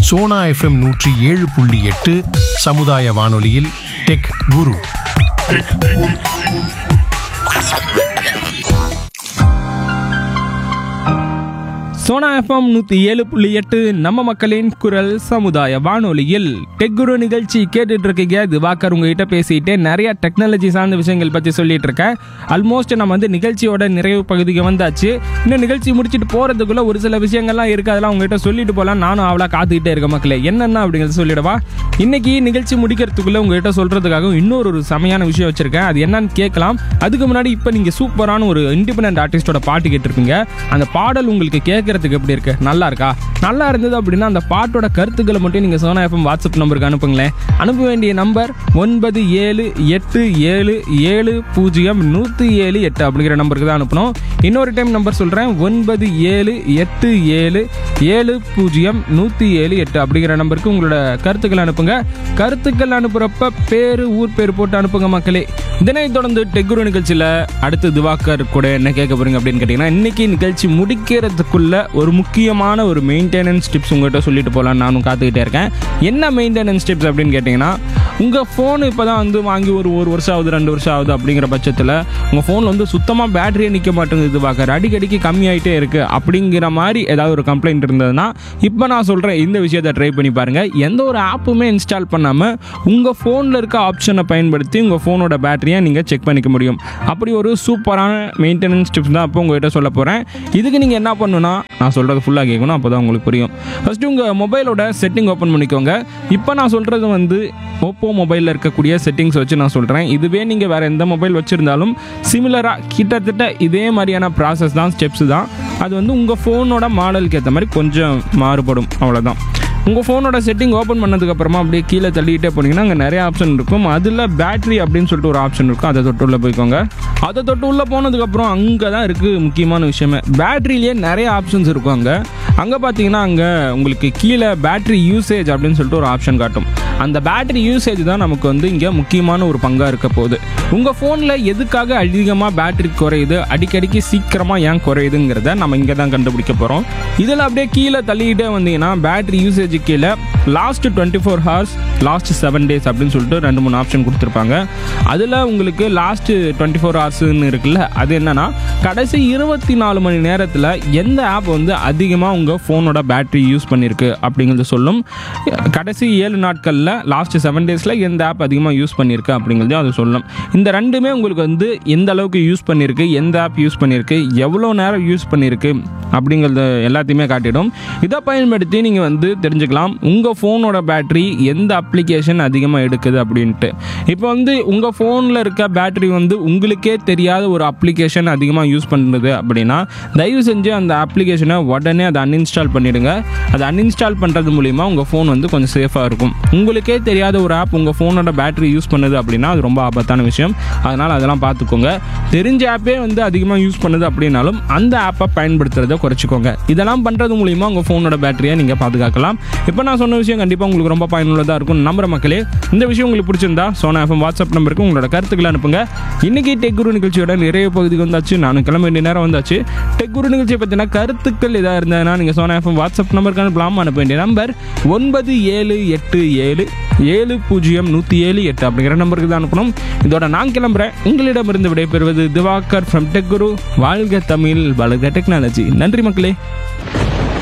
Sona FM நூற்றி ஏழு புள்ளி எட்டு சமுதாய வானொலியில் டெக் குரு சோனா எஃப்எம் நூற்றி ஏழு புள்ளி எட்டு நம்ம மக்களின் குரல் சமுதாய வானொலியில் டெக்குரு நிகழ்ச்சி கேட்டுட்டு இருக்கீங்க திவாகர் உங்ககிட்ட பேசிட்டு நிறைய டெக்னாலஜி சார்ந்த விஷயங்கள் பற்றி சொல்லிட்டு இருக்கேன் ஆல்மோஸ்ட் நம்ம வந்து நிகழ்ச்சியோட நிறைவு பகுதிக்கு வந்தாச்சு இன்னும் நிகழ்ச்சி முடிச்சுட்டு போகிறதுக்குள்ள ஒரு சில விஷயங்கள்லாம் இருக்குது அதெல்லாம் உங்ககிட்ட சொல்லிட்டு போகலாம் நானும் அவளா காத்துக்கிட்டே இருக்கேன் மக்களே என்னென்ன அப்படிங்கிறத சொல்லிடவா இன்னைக்கு நிகழ்ச்சி முடிக்கிறதுக்குள்ள உங்ககிட்ட சொல்றதுக்காக இன்னொரு ஒரு செமையான விஷயம் வச்சிருக்கேன் அது என்னன்னு கேட்கலாம் அதுக்கு முன்னாடி இப்போ நீங்கள் சூப்பரான ஒரு இண்டிபெண்டன்ட் ஆர்டிஸ்டோட பாட்டு கேட்டிருப்பீங்க அந்த பாடல் உங்களுக்கு கேட்கறதுக்கு எப்படி இருக்கு நல்லா இருக்கா நல்லா இருந்தது அப்படின்னா அந்த பாட்டோட கருத்துக்களை மட்டும் நீங்கள் சோனா எஃப்எம் வாட்ஸ்அப் நம்பருக்கு அனுப்புங்களேன் அனுப்ப வேண்டிய நம்பர் ஒன்பது ஏழு எட்டு ஏழு ஏழு பூஜ்ஜியம் நூற்றி ஏழு எட்டு அப்படிங்கிற நம்பருக்கு தான் அனுப்பணும் இன்னொரு டைம் நம்பர் சொல்கிறேன் ஒன்பது ஏழு எட்டு ஏழு ஏழு பூஜ்ஜியம் நூற்றி ஏழு எட்டு அப்படிங்கிற நம்பருக்கு உங்களோட கருத்துக்கள் அனுப்புங்க கருத்துக்கள் அனுப்புகிறப்ப பேர் ஊர் பேர் போட்டு அனுப்புங்க மக்களே இதனைத் தொடர்ந்து டெக்குரு நிகழ்ச்சியில் அடுத்து திவாகர் கூட என்ன கேட்க போறீங்க அப்படின்னு கேட்டிங்கன்னா இன்னைக்கு நிகழ்ச்சி முடிக்கிறதுக்குள்ள ஒரு முக்கியமான ஒரு மெயின்டெனன்ஸ் டிப்ஸ் உங்கள்கிட்ட சொல்லிட்டு போகலான்னு நானும் காத்துக்கிட்டே இருக்கேன் என்ன மெயின்டெனன்ஸ் டிப்ஸ் அப்படின்னு கேட்டிங்கன்னா உங்கள் ஃபோன் இப்போ தான் வந்து வாங்கி ஒரு ஒரு வருஷம் ஆகுது ரெண்டு வருஷம் ஆகுது அப்படிங்கிற பட்சத்தில் உங்கள் ஃபோன் வந்து சுத்தமாக பேட்டரியே நிற்க மாட்டேங்குது திவாகர் அடிக்கடிக்கு கம்மியாயிட்டே இருக்குது அப்படிங்கிற மாதிரி ஏதாவது ஒரு கம்ப்ளைண்ட் இருந்ததுன்னா இப்போ நான் சொல்கிறேன் இந்த விஷயத்தை ட்ரை பண்ணி பாருங்கள் எந்த ஒரு ஆப்புமே இன்ஸ்டால் பண்ணாமல் உங்கள் ஃபோனில் இருக்க ஆப்ஷனை பயன்படுத்தி உங்கள் ஃபோனோட பேட்டரியை நீங்கள் செக் பண்ணிக்க முடியும் அப்படி ஒரு சூப்பரான மெயின்டெனன்ஸ் டிப்ஸ் தான் இப்போ உங்கள்கிட்ட சொல்ல போகிறேன் இதுக்கு நீங்கள் என்ன பண்ணணும்னா நான் சொல்கிறது ஃபுல்லாக கேட்கணும் அப்போ தான் உங்களுக்கு புரியும் ஃபஸ்ட்டு உங்கள் மொபைலோட செட்டிங் ஓப்பன் பண்ணிக்கோங்க இப்போ நான் சொல்கிறது வந்து ஓப்போ மொபைலில் இருக்கக்கூடிய செட்டிங்ஸ் வச்சு நான் சொல்கிறேன் இதுவே நீங்கள் வேறு எந்த மொபைல் வச்சுருந்தாலும் சிமிலராக கிட்டத்தட்ட இதே மாதிரியான ப்ராசஸ் தான் ஸ்டெப்ஸ் தான் அது வந்து உங்கள் ஃபோனோட மாடலுக்கு ஏற்ற மாதிரி கொஞ்சம் மாறுபடும் அவ்வளோதான் உங்கள் ஃபோனோட செட்டிங் ஓப்பன் பண்ணதுக்கப்புறமா அப்படியே கீழே தள்ளிக்கிட்டே போனீங்கன்னா அங்கே நிறைய ஆப்ஷன் இருக்கும் அதில் பேட்டரி அப்படின்னு சொல்லிட்டு ஒரு ஆப்ஷன் இருக்கும் அதை தொட்டு உள்ளே போய்க்கோங்க அதை தொட்டு உள்ளே போனதுக்கப்புறம் அங்கே தான் இருக்குது முக்கியமான விஷயமே பேட்டரியிலேயே நிறைய ஆப்ஷன்ஸ் இருக்கும் அங்கே அங்கே பார்த்தீங்கன்னா அங்கே உங்களுக்கு கீழே பேட்டரி யூசேஜ் அப்படின்னு சொல்லிட்டு ஒரு ஆப்ஷன் காட்டும் அந்த பேட்டரி யூசேஜ் தான் நமக்கு வந்து இங்கே முக்கியமான ஒரு பங்காக இருக்க போகுது உங்கள் ஃபோனில் எதுக்காக அதிகமாக பேட்டரி குறையுது அடிக்கடிக்கு சீக்கிரமாக ஏன் குறையுதுங்கிறத நம்ம இங்கே தான் கண்டுபிடிக்க போகிறோம் இதில் அப்படியே கீழே தள்ளிக்கிட்டே வந்தீங்கன்னா பேட்டரி யூசேஜ் கீழே last twenty four hours last seven days அப்படின்னு சொல்லிட்டு ரெண்டு மூணு ஆப்ஷன் கொடுத்துருப்பாங்க அதில் உங்களுக்கு லாஸ்ட் டுவெண்ட்டி ஃபோர் ஹவர்ஸ்னு இருக்குல்ல அது என்னன்னா கடைசி இருபத்தி நாலு மணி நேரத்தில் எந்த ஆப் வந்து அதிகமாக உங்கள் ஃபோனோட பேட்டரி யூஸ் பண்ணியிருக்கு அப்படிங்கிறது சொல்லும் கடைசி ஏழு நாட்களில் லாஸ்ட் செவன் டேஸில் எந்த ஆப் அதிகமாக யூஸ் பண்ணியிருக்கு அப்படிங்கிறதையும் அது சொல்லும் இந்த ரெண்டுமே உங்களுக்கு வந்து எந்த அளவுக்கு யூஸ் பண்ணியிருக்கு எந்த ஆப் யூஸ் பண்ணியிருக்கு எவ்வளோ நேரம் யூஸ் பண்ணியிருக்கு அப்படிங்கிறது எல்லாத்தையுமே காட்டிடும் இதை பயன்படுத்தி நீங்கள் வந்து தெரிஞ்சுக்கலாம் உங்கள் ஃபோனோட பேட்டரி எந்த அப்ளிகேஷன் அதிகமாக எடுக்குது அப்படின்ட்டு இப்போ வந்து உங்கள் ஃபோனில் இருக்க பேட்டரி வந்து உங்களுக்கே தெரியாத ஒரு அப்ளிகேஷன் அதிகமாக யூஸ் பண்ணுறது அப்படின்னா தயவு செஞ்சு அந்த அப்ளிகேஷனை உடனே அதை அன்இன்ஸ்டால் பண்ணிவிடுங்க அதை அன்இன்ஸ்டால் பண்ணுறது மூலிமா உங்கள் ஃபோன் வந்து கொஞ்சம் சேஃபாக இருக்கும் உங்களுக்கே தெரியாத ஒரு ஆப் உங்கள் ஃபோனோட பேட்டரி யூஸ் பண்ணுது அப்படின்னா அது ரொம்ப ஆபத்தான விஷயம் அதனால் அதெல்லாம் பார்த்துக்கோங்க தெரிஞ்ச ஆப்பே வந்து அதிகமாக யூஸ் பண்ணுது அப்படின்னாலும் அந்த ஆப்பை பயன்படுத்துறதை குறைச்சிக்கோங்க இதெல்லாம் பண்ணுறது மூலிமா உங்கள் ஃபோனோட பேட்டரியை நீங்கள் பாதுகாக்கலாம் இப்போ நான் சொன்ன விஷயம் கண்டிப்பாக உங்களுக்கு ரொம்ப பயனுள்ளதாக இருக்கும் நம்புற மக்களே இந்த விஷயம் உங்களுக்கு பிடிச்சிருந்தா சோனா எஃப்எம் வாட்ஸ்அப் நம்பருக்கு உங்களோட கருத்துக்களை அனுப்புங்க இன்னைக்கு டெக் குரு நிகழ்ச்சியோட நிறைய பகுதிக்கு வந்தாச்சு நானும் கிளம்ப வேண்டிய நேரம் வந்தாச்சு டெக் குரு நிகழ்ச்சியை பற்றின கருத்துக்கள் எதாக இருந்ததுன்னா நீங்கள் சோனா எஃப்எம் வாட்ஸ்அப் நம்பருக்கு அனுப்பலாம் அனுப்ப வேண்டிய நம்பர் ஒன்பது ஏழு எட்டு ஏழு ஏழு பூஜ்ஜியம் நூற்றி ஏழு எட்டு அப்படிங்கிற நம்பருக்கு தான் அனுப்பணும் இதோட நான் கிளம்புறேன் உங்களிடமிருந்து விடைபெறுவது திவாகர் ஃப்ரம் டெக் குரு வாழ்க தமிழ் வளர்க டெக்னாலஜி நன்றி மக்களே